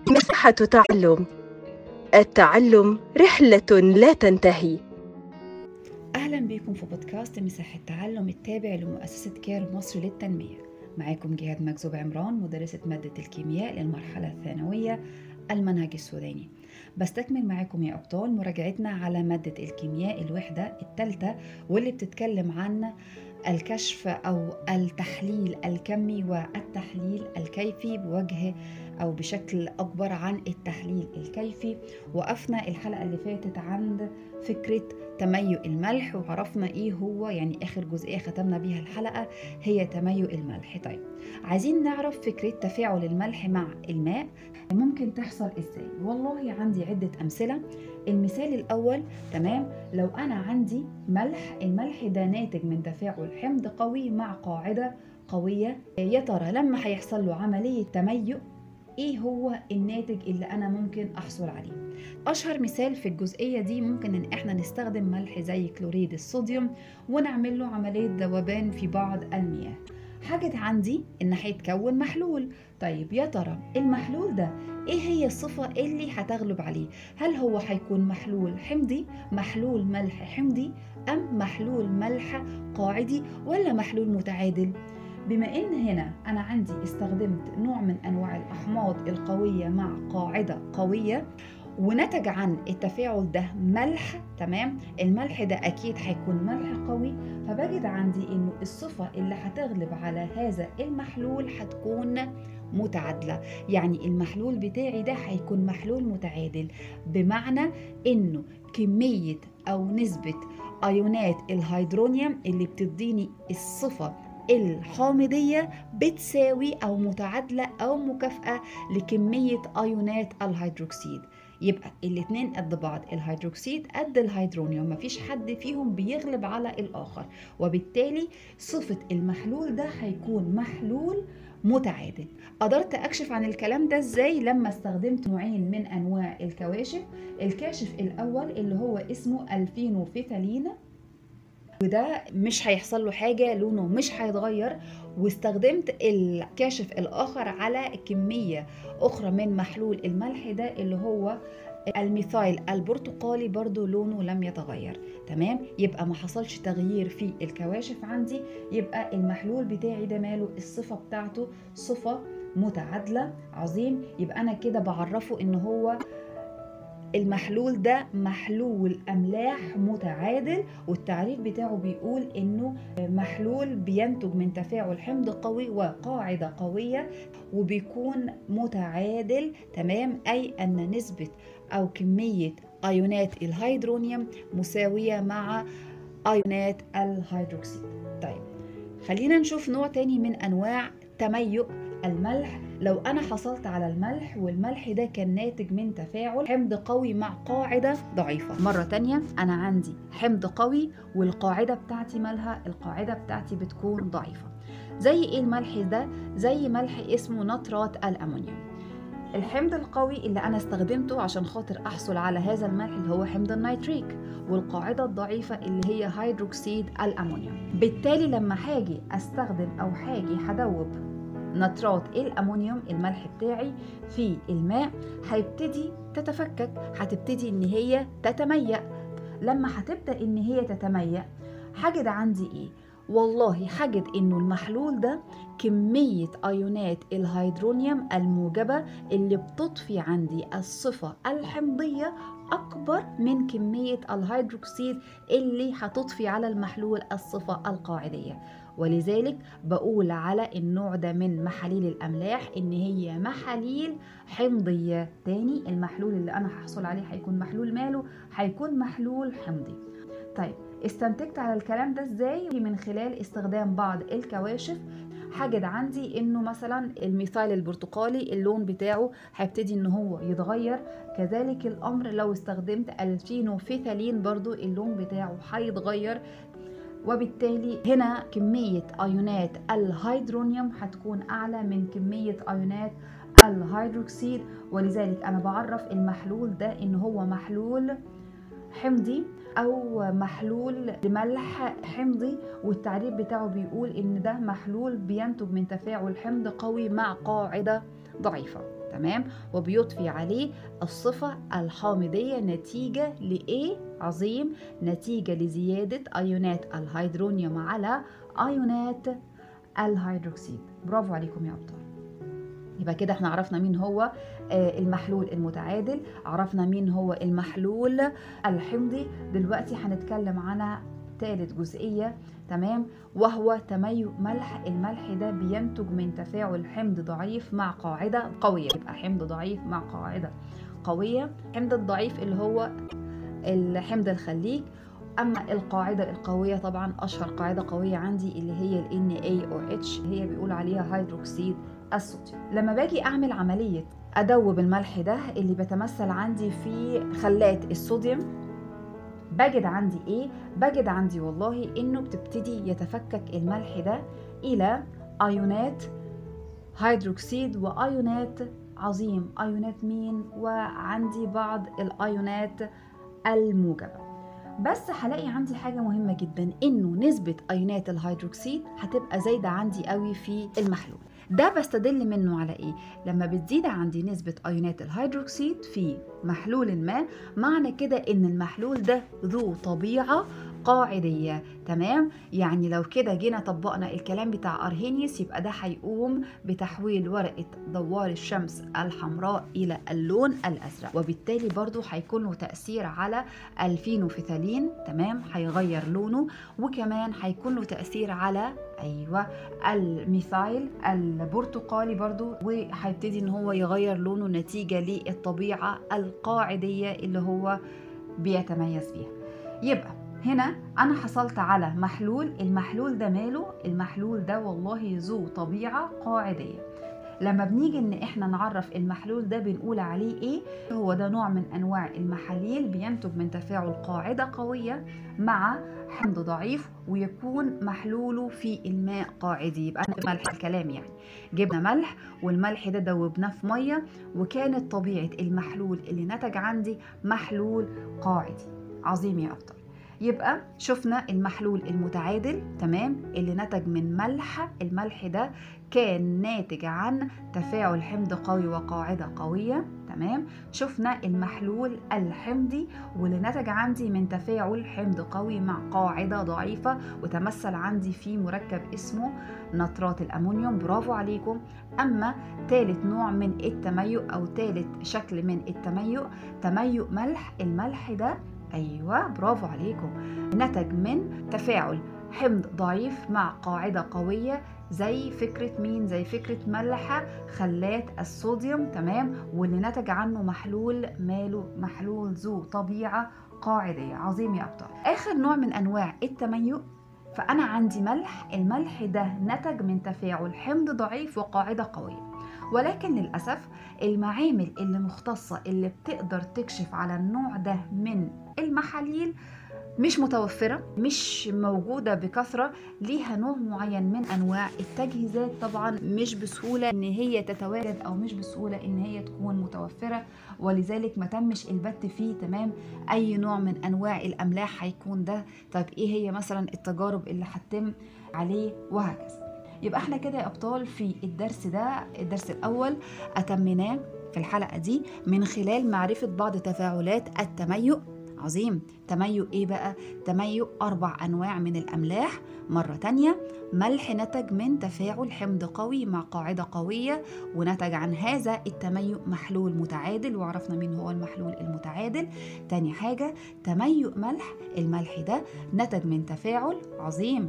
مساحة تعلم التعلم رحلة لا تنتهي أهلا بكم في بودكاست مساحة تعلم التابع لمؤسسة كير مصر للتنمية معاكم جهاد مكذوب عمران مدرسة مادة الكيمياء للمرحلة الثانوية المنهج السوداني بستكمل معاكم يا أبطال مراجعتنا على مادة الكيمياء الوحدة الثالثة واللي بتتكلم عن الكشف أو التحليل الكمي والتحليل الكيفي بوجه أو بشكل أكبر عن التحليل الكيفي وقفنا الحلقة اللي فاتت عند فكرة تميؤ الملح وعرفنا ايه هو يعني اخر جزئيه ختمنا بيها الحلقه هي تميؤ الملح طيب عايزين نعرف فكره تفاعل الملح مع الماء ممكن تحصل ازاي والله عندي عده امثله المثال الاول تمام لو انا عندي ملح الملح ده ناتج من تفاعل حمض قوي مع قاعده قويه يا ترى لما هيحصل له عمليه تميؤ ايه هو الناتج اللي انا ممكن احصل عليه اشهر مثال في الجزئيه دي ممكن ان احنا نستخدم ملح زي كلوريد الصوديوم ونعمل له عمليه ذوبان في بعض المياه حاجة عندي إن هيتكون محلول طيب يا ترى المحلول ده إيه هي الصفة اللي هتغلب عليه هل هو هيكون محلول حمضي محلول ملح حمضي أم محلول ملح قاعدي ولا محلول متعادل بما ان هنا انا عندي استخدمت نوع من انواع الاحماض القويه مع قاعده قويه ونتج عن التفاعل ده ملح تمام الملح ده اكيد هيكون ملح قوي فبجد عندي انه الصفه اللي هتغلب على هذا المحلول هتكون متعادله يعني المحلول بتاعي ده هيكون محلول متعادل بمعنى انه كميه او نسبه ايونات الهيدرونيوم اللي بتديني الصفه الحامضية بتساوي أو متعادلة أو مكافأة لكمية أيونات الهيدروكسيد يبقى الاتنين قد بعض الهيدروكسيد قد الهيدرونيوم مفيش حد فيهم بيغلب على الآخر وبالتالي صفة المحلول ده هيكون محلول متعادل قدرت اكشف عن الكلام ده ازاي لما استخدمت نوعين من انواع الكواشف الكاشف الاول اللي هو اسمه الفينوفيثالين وده مش هيحصل له حاجة لونه مش هيتغير واستخدمت الكاشف الآخر على كمية أخرى من محلول الملح ده اللي هو الميثايل البرتقالي برضو لونه لم يتغير تمام يبقى ما حصلش تغيير في الكواشف عندي يبقى المحلول بتاعي ده ماله الصفة بتاعته صفة متعادلة عظيم يبقى أنا كده بعرفه إن هو المحلول ده محلول املاح متعادل والتعريف بتاعه بيقول انه محلول بينتج من تفاعل حمض قوي وقاعده قويه وبيكون متعادل تمام اي ان نسبه او كميه ايونات الهيدرونيوم مساويه مع ايونات الهيدروكسيد طيب خلينا نشوف نوع تاني من انواع تميؤ الملح لو انا حصلت على الملح والملح ده كان ناتج من تفاعل حمض قوي مع قاعده ضعيفه مره تانية انا عندي حمض قوي والقاعده بتاعتي مالها القاعده بتاعتي بتكون ضعيفه زي ايه الملح ده زي ملح اسمه نترات الامونيوم الحمض القوي اللي انا استخدمته عشان خاطر احصل على هذا الملح اللي هو حمض النيتريك والقاعده الضعيفه اللي هي هيدروكسيد الامونيوم بالتالي لما هاجي استخدم او هاجي هدوب نترات الامونيوم الملح بتاعي في الماء هيبتدي تتفكك هتبتدي ان هي تتميأ لما هتبدا ان هي تتميأ هجد عندي ايه والله هجد انه المحلول ده كمية ايونات الهيدرونيوم الموجبة اللي بتضفي عندي الصفة الحمضية اكبر من كمية الهيدروكسيد اللي هتضفي على المحلول الصفة القاعدية ولذلك بقول على النوع ده من محاليل الاملاح ان هي محاليل حمضيه تاني المحلول اللي انا هحصل عليه هيكون محلول ماله هيكون محلول حمضي طيب استنتجت على الكلام ده ازاي من خلال استخدام بعض الكواشف هجد عندي انه مثلا الميثايل البرتقالي اللون بتاعه هيبتدي ان هو يتغير كذلك الامر لو استخدمت الفينوفيثالين برضو اللون بتاعه هيتغير وبالتالي هنا كمية أيونات الهيدرونيوم هتكون أعلى من كمية أيونات الهيدروكسيد ولذلك أنا بعرف المحلول ده إن هو محلول حمضي أو محلول لملح حمضي والتعريف بتاعه بيقول إن ده محلول بينتج من تفاعل حمض قوي مع قاعدة ضعيفة تمام وبيضفي عليه الصفة الحامضية نتيجة لإيه عظيم نتيجة لزيادة أيونات الهيدرونيوم على أيونات الهيدروكسيد برافو عليكم يا أبطال يبقى كده احنا عرفنا مين هو آه، المحلول المتعادل عرفنا مين هو المحلول الحمضي دلوقتي هنتكلم عن ثالث جزئية تمام وهو تميز ملح الملح ده بينتج من تفاعل حمض ضعيف مع قاعدة قوية يبقى حمض ضعيف مع قاعدة قوية الحمض الضعيف اللي هو الحمض الخليج اما القاعده القويه طبعا اشهر قاعده قويه عندي اللي هي ال NaOH هي بيقول عليها هيدروكسيد الصوديوم لما باجي اعمل عمليه ادوب الملح ده اللي بيتمثل عندي في خلات الصوديوم بجد عندي ايه بجد عندي والله انه بتبتدي يتفكك الملح ده الى ايونات هيدروكسيد وايونات عظيم ايونات مين وعندي بعض الايونات الموجبه بس هلاقي عندي حاجه مهمه جدا انه نسبه ايونات الهيدروكسيد هتبقى زايده عندي قوي في المحلول ده بستدل منه على ايه لما بتزيد عندي نسبه ايونات الهيدروكسيد في محلول ما معنى كده ان المحلول ده ذو طبيعه قاعديه تمام يعني لو كده جينا طبقنا الكلام بتاع ارهينيوس يبقى ده هيقوم بتحويل ورقه دوار الشمس الحمراء الى اللون الازرق وبالتالي برضو هيكون له تاثير على الفينوفيثالين تمام هيغير لونه وكمان هيكون له تاثير على ايوه الميثايل البرتقالي برضو وهيبتدي ان هو يغير لونه نتيجه للطبيعه القاعديه اللي هو بيتميز بيها يبقى هنا انا حصلت على محلول المحلول ده ماله المحلول ده والله ذو طبيعه قاعديه لما بنيجي ان احنا نعرف المحلول ده بنقول عليه ايه هو ده نوع من انواع المحاليل بينتج من تفاعل قاعده قويه مع حمض ضعيف ويكون محلوله في الماء قاعدي يبقى أنا ملح الكلام يعني جبنا ملح والملح ده دوبناه في ميه وكانت طبيعه المحلول اللي نتج عندي محلول قاعدي عظيم يا ابطال يبقى شفنا المحلول المتعادل تمام اللي نتج من ملح الملح ده كان ناتج عن تفاعل حمض قوي وقاعدة قوية تمام شفنا المحلول الحمضي واللي نتج عندي من تفاعل حمض قوي مع قاعدة ضعيفة وتمثل عندي في مركب اسمه نترات الأمونيوم برافو عليكم أما ثالث نوع من التميؤ أو ثالث شكل من التميؤ تميؤ ملح الملح ده أيوة برافو عليكم نتج من تفاعل حمض ضعيف مع قاعدة قوية زي فكرة مين زي فكرة ملح خلات الصوديوم تمام واللي نتج عنه محلول ماله محلول ذو طبيعة قاعدية عظيم يا أبطال آخر نوع من أنواع التميؤ فأنا عندي ملح الملح ده نتج من تفاعل حمض ضعيف وقاعدة قوية ولكن للأسف المعامل اللي مختصة اللي بتقدر تكشف على النوع ده من المحاليل مش متوفرة مش موجودة بكثرة ليها نوع معين من أنواع التجهيزات طبعا مش بسهولة إن هي تتواجد أو مش بسهولة إن هي تكون متوفرة ولذلك ما تمش البت فيه تمام أي نوع من أنواع الأملاح هيكون ده طيب إيه هي مثلا التجارب اللي هتتم عليه وهكذا يبقى احنا كده يا ابطال في الدرس ده الدرس الاول اتمناه في الحلقه دي من خلال معرفه بعض تفاعلات التميؤ عظيم تميؤ ايه بقى تميؤ اربع انواع من الاملاح مرة تانية ملح نتج من تفاعل حمض قوي مع قاعدة قوية ونتج عن هذا التميؤ محلول متعادل وعرفنا مين هو المحلول المتعادل تاني حاجة تميؤ ملح الملح ده نتج من تفاعل عظيم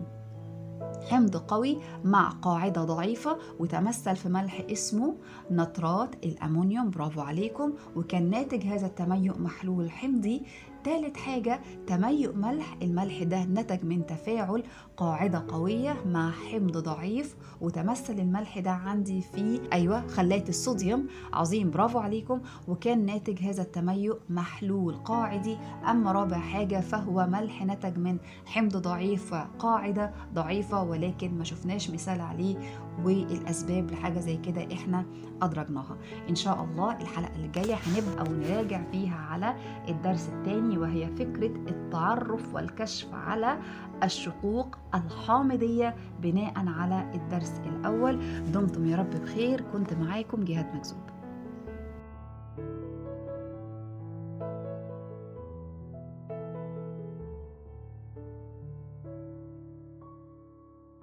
حمض قوي مع قاعدة ضعيفة وتمثل في ملح اسمه نترات الأمونيوم برافو عليكم وكان ناتج هذا التميؤ محلول حمضي ثالث حاجة تميؤ ملح الملح ده نتج من تفاعل قاعدة قوية مع حمض ضعيف وتمثل الملح ده عندي في أيوة خلات الصوديوم عظيم برافو عليكم وكان ناتج هذا التميؤ محلول قاعدي أما رابع حاجة فهو ملح نتج من حمض ضعيف وقاعدة ضعيفة ولكن ما شفناش مثال عليه والأسباب لحاجة زي كده إحنا أدرجناها إن شاء الله الحلقة اللي جاية هنبقى ونراجع فيها على الدرس الثاني وهي فكرة التعرف والكشف على الشقوق الحامضية بناء على الدرس الأول دمتم يا رب بخير كنت معاكم جهاد مكزوم